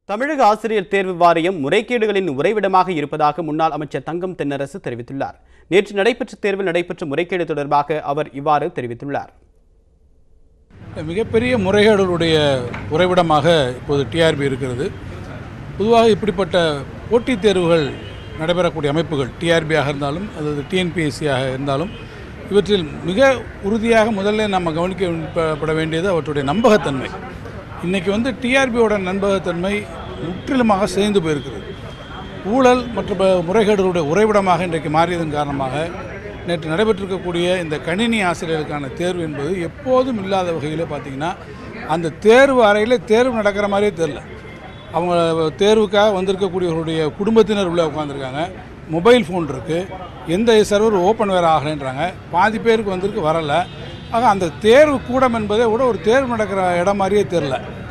தமிழக ஆசிரியர் தேர்வு வாரியம் முறைகேடுகளின் உறைவிடமாக இருப்பதாக முன்னாள் அமைச்சர் தங்கம் தென்னரசு தெரிவித்துள்ளார் நேற்று நடைபெற்ற தேர்வில் நடைபெற்ற முறைகேடு தொடர்பாக அவர் இவ்வாறு தெரிவித்துள்ளார் மிகப்பெரிய முறைகேடுகளுடைய உறைவிடமாக இப்போது டிஆர்பி இருக்கிறது பொதுவாக இப்படிப்பட்ட போட்டித் தேர்வுகள் நடைபெறக்கூடிய அமைப்புகள் டிஆர்பியாக இருந்தாலும் அதாவது டிஎன்பிஎஸ்சியாக இருந்தாலும் இவற்றில் மிக உறுதியாக முதல்ல நம்ம கவனிக்கப்பட வேண்டியது அவற்றுடைய நம்பகத்தன்மை இன்றைக்கி வந்து டிஆர்பியோட நம்பகத்தன்மை முற்றிலுமாக சேர்ந்து போயிருக்கிறது ஊழல் மற்றும் முறைகேடுகளுடைய உறைவிடமாக இன்றைக்கு மாறியதன் காரணமாக நேற்று நடைபெற்றிருக்கக்கூடிய இந்த கணினி ஆசிரியர்களுக்கான தேர்வு என்பது எப்போதும் இல்லாத வகையில் பார்த்திங்கன்னா அந்த தேர்வு அறையில் தேர்வு நடக்கிற மாதிரியே தெரில அவங்க தேர்வுக்காக வந்திருக்கக்கூடியவர்களுடைய குடும்பத்தினர் உள்ளே உட்காந்துருக்காங்க மொபைல் ஃபோன் இருக்குது எந்த சர்வர் ஓப்பன் வேறு ஆகலைன்றாங்க பாதி பேருக்கு வந்திருக்கு வரலை ஆக அந்த தேர்வு கூடம் என்பதே கூட ஒரு தேர்வு நடக்கிற இடம் மாதிரியே தெரில